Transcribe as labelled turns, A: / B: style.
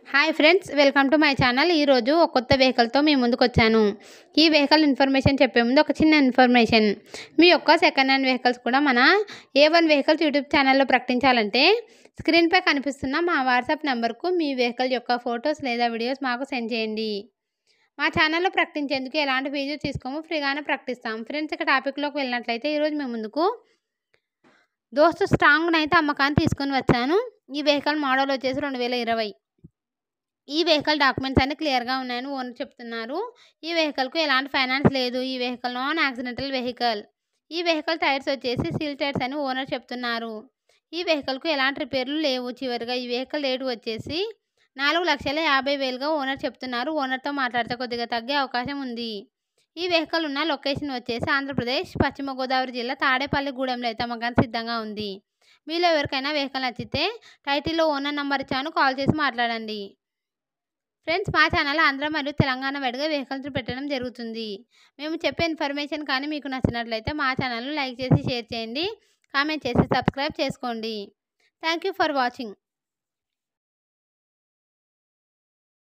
A: hi friends welcome to my channel ఈరోజు ఒక కొత్త వెహికల్తో మీ ముందుకు వచ్చాను ఈ వెహికల్ ఇన్ఫర్మేషన్ చెప్పే ముందు ఒక చిన్న ఇన్ఫర్మేషన్ మీ యొక్క సెకండ్ హ్యాండ్ వెహికల్స్ కూడా మన ఏ వన్ వెహికల్స్ యూట్యూబ్ ఛానల్లో ప్రకటించాలంటే స్క్రీన్పై కనిపిస్తున్న మా వాట్సాప్ నెంబర్కు మీ వెహికల్ యొక్క ఫొటోస్ లేదా వీడియోస్ మాకు సెండ్ చేయండి మా ఛానల్లో ప్రకటించేందుకు ఎలాంటి ఫీజు తీసుకోము ఫ్రీగానే ప్రకటిస్తాం ఫ్రెండ్స్ ఇక టాపిక్లోకి వెళ్ళినట్లయితే ఈరోజు మీ ముందుకు దోస్తు స్ట్రాంగ్ అయితే అమ్మకాన్ని తీసుకొని వచ్చాను ఈ వెహికల్ మోడల్ వచ్చేసి రెండు వేల ఇరవై ఈ వెహికల్ డాక్యుమెంట్స్ అన్ని క్లియర్గా ఉన్నాయని ఓనర్ చెప్తున్నారు ఈ వెహికల్కు ఎలాంటి ఫైనాన్స్ లేదు ఈ వెహికల్ నాన్ యాక్సిడెంటల్ వెహికల్ ఈ వెహికల్ టైర్స్ వచ్చేసి సీల్ టైర్స్ అని ఓనర్ చెప్తున్నారు ఈ వెహికల్కు ఎలాంటి రిపేర్లు లేవు చివరిగా ఈ వెహికల్ రేటు వచ్చేసి నాలుగు లక్షల యాభై వేలుగా ఓనర్ చెప్తున్నారు ఓనర్తో మాట్లాడితే కొద్దిగా తగ్గే అవకాశం ఉంది ఈ వెహికల్ ఉన్న లొకేషన్ వచ్చేసి ఆంధ్రప్రదేశ్ పశ్చిమ గోదావరి జిల్లా తాడేపల్లిగూడెంలో అయితే అమ్మకానికి సిద్ధంగా ఉంది మీలో ఎవరికైనా వెహికల్ నచ్చితే టైటిల్లో ఓనర్ నెంబర్ ఇచ్చాను కాల్ చేసి మాట్లాడండి ఫ్రెండ్స్ మా ఛానల్ ఆంధ్ర మరియు తెలంగాణ వైడ్గా వెహికల్స్ పెట్టడం జరుగుతుంది మేము చెప్పే ఇన్ఫర్మేషన్ కానీ మీకు నచ్చినట్లయితే మా ఛానల్ను లైక్ చేసి షేర్ చేయండి కామెంట్ చేసి సబ్స్క్రైబ్ చేసుకోండి థ్యాంక్ యూ ఫర్ వాచింగ్